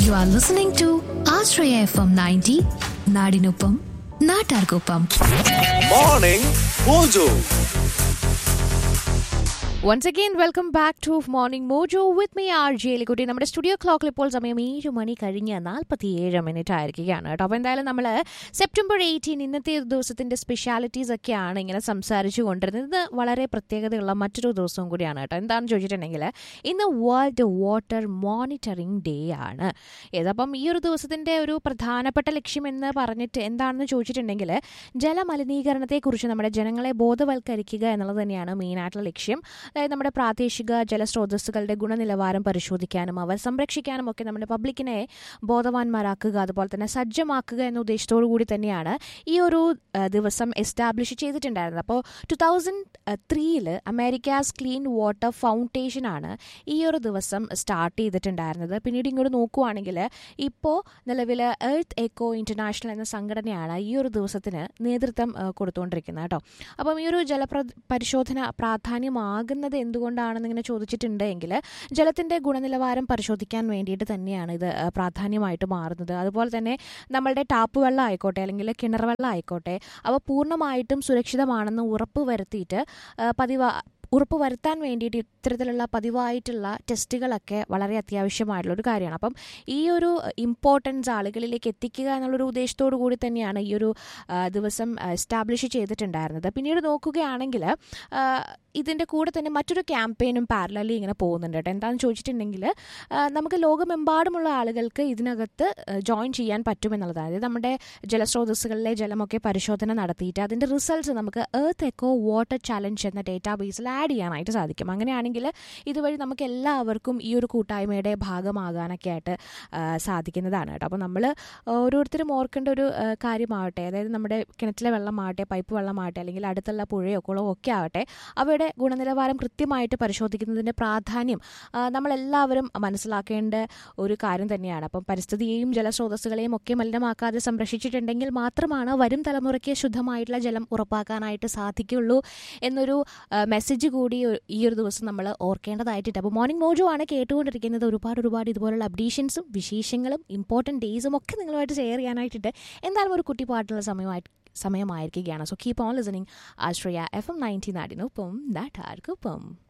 You are listening to Ashraya FM 90, നാടിനൊപ്പം നാട്ടാർക്കൊപ്പം morning mojo once again welcome back to morning mojo with me R J Elikutty നമ്മുടെ studio ക്ലോക്കിൽ ഇപ്പോൾ സമയം ഏഴ് മണി കഴിഞ്ഞ് നാൽപ്പത്തി ഏഴ് മിനിറ്റ് ആയിരിക്കുകയാണ് കേട്ടോ അപ്പോൾ എന്തായാലും നമ്മൾ സെപ്റ്റംബർ എയ്റ്റീൻ ഇന്നത്തെ ഒരു ദിവസത്തിൻ്റെ സ്പെഷ്യാലിറ്റീസ് ഒക്കെയാണ് ഇങ്ങനെ സംസാരിച്ചു കൊണ്ടിരുന്നത് ഇത് വളരെ പ്രത്യേകതയുള്ള മറ്റൊരു ദിവസവും കൂടിയാണ് കേട്ടോ എന്താണെന്ന് ചോദിച്ചിട്ടുണ്ടെങ്കിൽ ഇന്ന് വേൾഡ് വാട്ടർ മോണിറ്ററിംഗ് ഡേ ആണ് ഏതപ്പം ഈ ഒരു ദിവസത്തിൻ്റെ ഒരു പ്രധാനപ്പെട്ട ലക്ഷ്യം എന്ന് പറഞ്ഞിട്ട് എന്താണെന്ന് ചോദിച്ചിട്ടുണ്ടെങ്കിൽ ജലമലിനീകരണത്തെക്കുറിച്ച് നമ്മുടെ ജനങ്ങളെ ബോധവൽക്കരിക്കുക എന്നുള്ളത് തന്നെയാണ് മെയിനായിട്ടുള്ള ലക്ഷ്യം അതായത് നമ്മുടെ പ്രാദേശിക ജലസ്രോതസ്സുകളുടെ ഗുണനിലവാരം പരിശോധിക്കാനും അവ സംരക്ഷിക്കാനും ഒക്കെ നമ്മുടെ പബ്ലിക്കിനെ ബോധവാന്മാരാക്കുക അതുപോലെ തന്നെ സജ്ജമാക്കുക എന്ന ഉദ്ദേശത്തോടു കൂടി തന്നെയാണ് ഈ ഒരു ആ, ദിവസം എസ്റ്റാബ്ലിഷ് ചെയ്തിട്ടുണ്ടായിരുന്നത് അപ്പോൾ ടു തൗസൻഡ് ത്രീയിൽ അമേരിക്കാസ് ക്ലീൻ വാട്ടർ ഫൗണ്ടേഷൻ ആണ് ഈ ഒരു ദിവസം സ്റ്റാർട്ട് ചെയ്തിട്ടുണ്ടായിരുന്നത് പിന്നീട് ഇങ്ങോട്ട് നോക്കുവാണെങ്കിൽ ഇപ്പോൾ നിലവിൽ എർത്ത് എക്കോ ഇന്റർനാഷണൽ എന്ന സംഘടനയാണ് ഈ ഒരു ദിവസത്തിന് നേതൃത്വം ആ, കൊടുത്തുകൊണ്ടിരിക്കുന്നത് കേട്ടോ അപ്പം ഈ ഒരു ജലപ്ര പരിശോധന പ്രാധാന്യമാകുന്നത് എന്തുകൊണ്ടാണെന്ന് ഇങ്ങനെ ചോദിച്ചിട്ടുണ്ട് എങ്കിൽ ജലത്തിൻ്റെ ഗുണനിലവാരം പരിശോധിക്കാൻ വേണ്ടിയിട്ട് തന്നെയാണ് ഇത് ആ, പ്രാധാന്യമായിട്ട് മാറുന്നത് അതുപോലെ തന്നെ നമ്മളുടെ ടാപ്പ് വെള്ളം ആയിക്കോട്ടെ അല്ലെങ്കിൽ കിണർ വെള്ളം ആയിക്കോട്ടെ അവ പൂർണ്ണമായിട്ടും സുരക്ഷിതമാണെന്ന് ഉറപ്പ് വരുത്തിയിട്ട് ആ, പതിവ് ഉറപ്പ് വരുത്താൻ വേണ്ടിയിട്ട് ഇത്തരത്തിലുള്ള പതിവായിട്ടുള്ള ടെസ്റ്റുകളൊക്കെ വളരെ അത്യാവശ്യമായിട്ടുള്ള ഒരു കാര്യമാണ് അപ്പം ഈ ഒരു ഇമ്പോർട്ടൻസ് ആളുകളിലേക്ക് എത്തിക്കുക എന്നുള്ളൊരു ഉദ്ദേശത്തോടു കൂടി തന്നെയാണ് ഈ ഒരു ആ, ദിവസം എസ്റ്റാബ്ലിഷ് ചെയ്തിട്ടുണ്ടായിരുന്നത് പിന്നീട് നോക്കുകയാണെങ്കിൽ ആ, ഇതിൻ്റെ കൂടെ തന്നെ മറ്റൊരു ക്യാമ്പയിനും പാരലലി ഇങ്ങനെ പോകുന്നുണ്ട് കേട്ടോ എന്താണെന്ന് ചോദിച്ചിട്ടുണ്ടെങ്കിൽ ആ, നമുക്ക് ലോകമെമ്പാടുമുള്ള ആളുകൾക്ക് ഇതിനകത്ത് ജോയിൻ ചെയ്യാൻ പറ്റുമെന്നുള്ളതാണ് അതായത് നമ്മുടെ ജലസ്രോതസ്സുകളിലെ ജലമൊക്കെ പരിശോധന നടത്തിയിട്ട് അതിൻ്റെ റിസൾട്ട്സ് നമുക്ക് എർത്ത് എക്കോ വാട്ടർ ചലഞ്ച് എന്ന ഡേറ്റാ ബേസിൽ ആഡ് ചെയ്യാനായിട്ട് സാധിക്കും അങ്ങനെയാണെങ്കിൽ ഇതുവഴി നമുക്ക് എല്ലാവർക്കും ഈ ഒരു കൂട്ടായ്മയുടെ ഭാഗമാകാനൊക്കെ ആയിട്ട് ആ, സാധിക്കുന്നതാണ് കേട്ടോ അപ്പോൾ നമ്മൾ ഓരോരുത്തരും ഓർക്കേണ്ട ഒരു ആ, കാര്യമാവട്ടെ അതായത് നമ്മുടെ കിണറ്റിലെ വെള്ളമാവട്ടെ പൈപ്പ് വെള്ളമാവട്ടെ അല്ലെങ്കിൽ അടുത്തുള്ള പുഴയോ കുളമോ ഒക്കെ ആവട്ടെ അവയുടെ ഗുണനിലവാരം കൃത്യമായിട്ട് പരിശോധിക്കുന്നതിൻ്റെ പ്രാധാന്യം ആ, നമ്മളെല്ലാവരും മനസ്സിലാക്കേണ്ട ഒരു കാര്യം തന്നെയാണ് അപ്പം പരിസ്ഥിതിയെയും ജലസ്രോതസ്സുകളെയും ഒക്കെ മലിനമാക്കാതെ സംരക്ഷിച്ചിട്ടുണ്ടെങ്കിൽ മാത്രമാണ് വരും തലമുറയ്ക്ക് ശുദ്ധമായിട്ടുള്ള ജലം ഉറപ്പാക്കാനായിട്ട് സാധിക്കുള്ളൂ എന്നൊരു ആ, മെസ്സേജ് കൂടി ഒ- ഈ ഒരു ദിവസം നമ്മൾ ഓർക്കേണ്ടതായിട്ടുണ്ട് അപ്പോൾ മോർണിംഗ് മോജോ ആണ് കേട്ടുകൊണ്ടിരിക്കുന്നത് ഒരുപാട് ഒരുപാട് ഇതുപോലുള്ള അപ്ഡേഷൻസും വിശേഷങ്ങളും ഇമ്പോർട്ടൻറ്റ് ഡേയ്സും ഒക്കെ നിങ്ങളുമായിട്ട് ഷെയർ ചെയ്യാനായിട്ടുണ്ട് എന്തായാലും ഒരു കുട്ടി പാട്ടുള്ള സമയമായിട്ട് സമയമായിരിക്കുകയാണ് so keep on listening Ashraya F M ninety നാടിനൊപ്പം നാട്ടാർക്കൊപ്പം